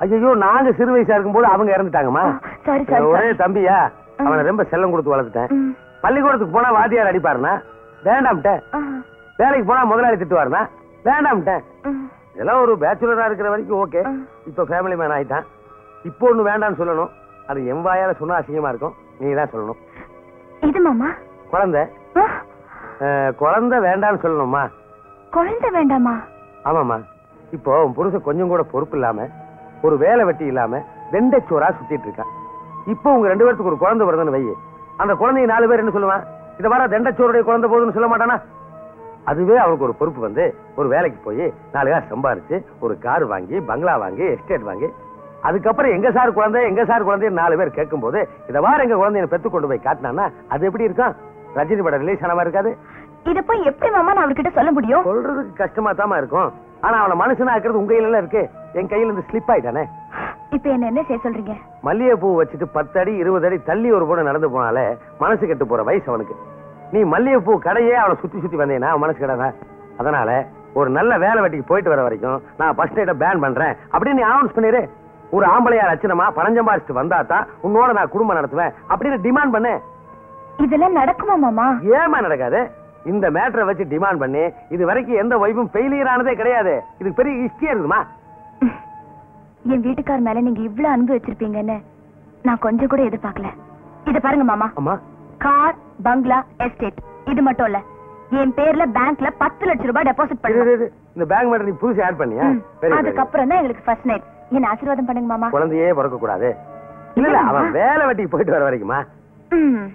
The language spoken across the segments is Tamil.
ஐயோ நாங்க சிறு வயசா இருக்கும்போது அவங்க இறந்துட்டாங்கம்மா சாரி சாரி ஒரே தம்பியா அவனை ரொம்ப செல்லம் கொடுத்து வளர்த்துட்டேன் பள்ளிக்கூடத்துக்கு போனா வாத்தியார் அடிப்பாருனா வேண்டாம்ட்டேன் வேலைக்கு போனா முதலாளி திட்டுவாருனா வேண்டாம்ட்டேன் இதெல்லாம் ஒரு பேச்சுலரா இருக்கிற வரைக்கும் ஓகே இப்ப ஃபேமிலி மேன் ஆயிட்டான் இப்போ ஒண்ணு வேண்டாம்னு சொல்லணும் அது என் வாயால சொன்னா அசிங்கமா இருக்கும் நீ தான் சொல்லணும் இது மாமா குழந்தை ஆ, அஹ், குழந்தை வேண்டாம்னு சொல்லணுமா குழந்தை வேண்டாமா ஆமாமா இப்போ உன் புருஷன் கொஞ்சம் கூட பொறுப்பு இல்லாம ஒரு வேலை வெட்டி இல்லாம வெண்டைச்சோரா சுத்திட்டு இருக்கான் இப்போ உங்க ரெண்டு பேருக்கு ஒரு குழந்தை வருதுன்னு வை அந்த குழந்தைய நாலு பேர் என்ன சொல்லுவான் இத வர தண்டச்சோருடைய குழந்தை போகுதுன்னு சொல்ல மாட்டானா அதுவே அவனுக்கு ஒரு பொறுப்பு வந்து ஒரு வேலைக்கு போய் நாலு காசு சம்பாரிச்சு ஒரு கார் வாங்கி பங்களா வாங்கி எஸ்டேட் வாங்கி அதுக்கப்புறம் எங்க சார் குழந்தை எங்க சார் குழந்தை நாலு பேர் கேட்கும் போது இத வார எங்க குழந்தைய பெத்து கொண்டு போய் காட்டினான்னா அது எப்படி இருக்கும் ரஜினி படம் ரிலீஸ் ஆனமா இருக்காது இத போய் எப்படி மாமா நான் அவர்கிட்ட சொல்ல முடியும் சொல்றதுக்கு கஷ்டமா தாமா இருக்கும் ஆனா அவன மனுஷனா இருக்கிறது உங்க கையில இருக்கு என் கையில இருந்து ஸ்லிப் ஆயிட்டானே இப்ப என்ன என்ன செய்ய சொல்றீங்க மல்லிகை பூ வச்சுட்டு பத்து அடி இருபது அடி தள்ளி ஒரு பொண்ணு நடந்து போனாலே மனசு கெட்டு போற வயசு அவனுக்கு நீ மல்லிகை பூ கடையே அவனை சுத்தி சுத்தி வந்தீங்கன்னா அவன் மனசு கிடங்க அதனால ஒரு நல்ல வேலை வெட்டிக்கு போயிட்டு வர வரைக்கும் நான் ஃபர்ஸ்ட் நைட்டை பேன் பண்றேன் அப்படின்னு நீ அனௌன்ஸ் பண்ணிரு ஒரு ஆம்பளையா லட்சணமா பணம் சம்பாரிச்சுட்டு வந்தா தான் உன்னோட நான் குடும்பம் நடத்துவேன் அப்படின்னு டிமாண்ட் பண்ணு இதெல்லாம் நடக்குமா மாமா ஏமா நடக்காது இந்த மேட்டரை வச்சு டிமாண்ட் பண்ணி இது வரைக்கும் எந்த வைப்பும் ஃபெயிலியர் ஆனதே கிடையாது இதுக்கு பெரிய ஹிஸ்டரியா இருக்குமா என் வீட்டுக்கார் மேல நீங்க இவ்ளோ அன்பு வச்சிருப்பீங்கன்னு நான் கொஞ்சம் கூட எதிர்பார்க்கல இத பாருங்க மாமா அம்மா கார் பங்களா எஸ்டேட் இது மட்டும் இல்ல என் பேர்ல பேங்க்ல பத்து லட்சம் ரூபாய் டெபாசிட் இரு, பண்ணுங்க இரு, இரு. இந்த பேங்க் மேட்டர் நீ புதுசு ஆட் பண்ணியா ம். Very good. அதுக்கப்புறம் தான் எங்களுக்கு ஃபர்ஸ்ட் நைட் என்ன ஆசீர்வாதம் பண்ணுங்க மாமா குழந்தையே பிறக்க கூடாது இல்ல இல்ல அவன் வேலை வெட்டிக்கு போயிட்டு வர வரைக்குமா ம்.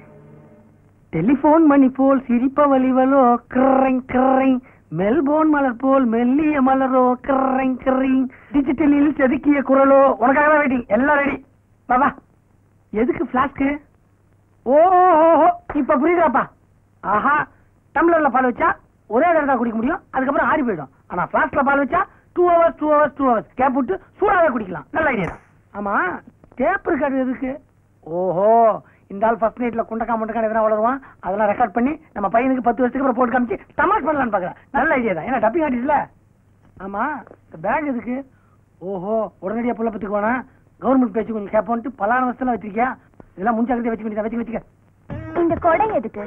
டெலிபோன் மணி போல் சிரிப்பவழிவலோ கிரங் கிரங் மெல்போன் மலர் போல் மெல்லிய மலரோ கிரங் கிரங் டிஜிட்டலில் செதுக்கிய குரலோ உனக்காக தான் வெயிட்டிங் எல்லாம் ரெடி பாபா எதுக்கு பிளாஸ்க்கு ஓ இப்ப புரியுதாப்பா ஆஹா டம்ளர்ல பால் வச்சா ஒரே தடவை தான் குடிக்க முடியும் அதுக்கப்புறம் ஆறி போயிடும் ஆனா பிளாஸ்க்ல பால் வச்சா two hours two hours two hours gap விட்டு சூடாவே குடிக்கலாம் நல்ல ஐடியா தான் ஆமா டேப் இருக்காது எதுக்கு ஓஹோ இந்த ஆள் ஃபர்ஸ்ட் நைட்ல குண்டக்கா முண்டக்கா எதனா வளருவான் அதெல்லாம் ரெக்கார்ட் பண்ணி நம்ம பையனுக்கு பத்து வருஷத்துக்கு அப்புறம் போட்டு காமிச்சு தமாஷ் பண்ணலாம்னு பாக்குறேன் நல்ல ஐடியா தான் ஏன்னா டப்பிங் ஆர்டிஸ்ட்ல ஆமா இந்த பேக் எதுக்கு ஓஹோ உடனடியா புள்ள பத்துக்கு வேணாம் கவர்மெண்ட் பேச்சு கொஞ்சம் கேட்போன்ட்டு பலான வருஷத்துல வச்சிருக்கியா இதெல்லாம் முன்ஜாக்கிரதையா வச்சுக்க வேண்டியதா வச்சுக்க வச்சுக்க இந்த கொடை எதுக்கு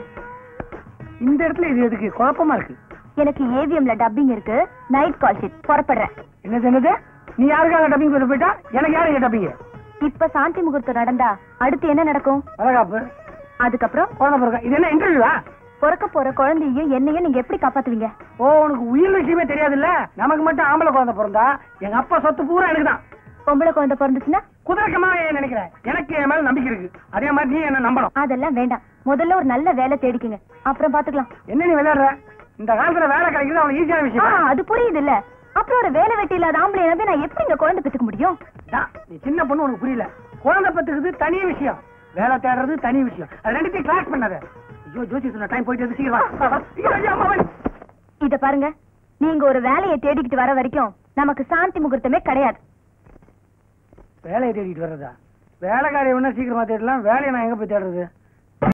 இந்த இடத்துல இது எதுக்கு குழப்பமா இருக்கு எனக்கு ஏவிஎம்ல டப்பிங் இருக்கு நைட் கால் ஷீட் புறப்படுறேன் என்னது என்னது நீ யாருக்காக டப்பிங் பேச போயிட்டா எனக்கு யாரு டப்பிங் இப்ப சாந்தி முகூர்த்தம் நடந்தா அடுத்து என்ன நடக்கும் வளகாப்பு அதுக்கப்புறம் குழந்தை பிறக்க இது என்ன இன்டர்வியூவா பிறக்க போற குழந்தையும் என்னையும் நீங்க எப்படி காப்பாத்துவீங்க ஓ உனக்கு உயிர் விஷயமே தெரியாதுல்ல நமக்கு மட்டும் ஆம்பளை குழந்தை பிறந்தா எங்க அப்பா சொத்து பூரா எனக்கு தான் பொம்பளை குழந்தை பிறந்துச்சுன்னா குதிரக்கமா ஏன் நினைக்கிறேன் எனக்கு என் மேல நம்பிக்கை இருக்கு அதே மாதிரி நீ என்ன நம்பணும் அதெல்லாம் வேண்டாம் முதல்ல ஒரு நல்ல வேலை தேடிக்குங்க அப்புறம் பாத்துக்கலாம் என்ன நீ விளையாடுற இந்த காலத்துல வேலை கிடைக்கிறது அவ்வளவு ஈஸியான ஆ, விஷயம் அது புரியுது இல்ல அப்புறம் ஒரு வேலை வெட்டி இல்லாத ஆம்பளை நம்பி நான் எப்படி இங்க குழந்தை பெற்றுக்க முடியும் தான், நீ சின்ன பொண்ணு உனக்கு புரியல குழந்தை பத்துக்கிறது தனி விஷயம் வேலை தேடுறது தனி விஷயம் அது ரெண்டுத்தையும் கிளாஸ் பண்ணாத ஐயோ ஜோசி சொன்ன டைம் போயிட்டு இருக்கு, சீக்கிரம் வா. வா, வா. ஐயோ, ஐயோ, அம்மா, வலி. இத பாருங்க நீங்க ஒரு வேலையை தேடிக்கிட்டு வர வரைக்கும் நமக்கு சாந்தி முகூர்த்தமே கிடையாது வேலையை தேடிட்டு வர்றதா வேலைக்காரி வேணா சீக்கிரமா தேடலாம் வேலையை நான் எங்க போய் தேடுறது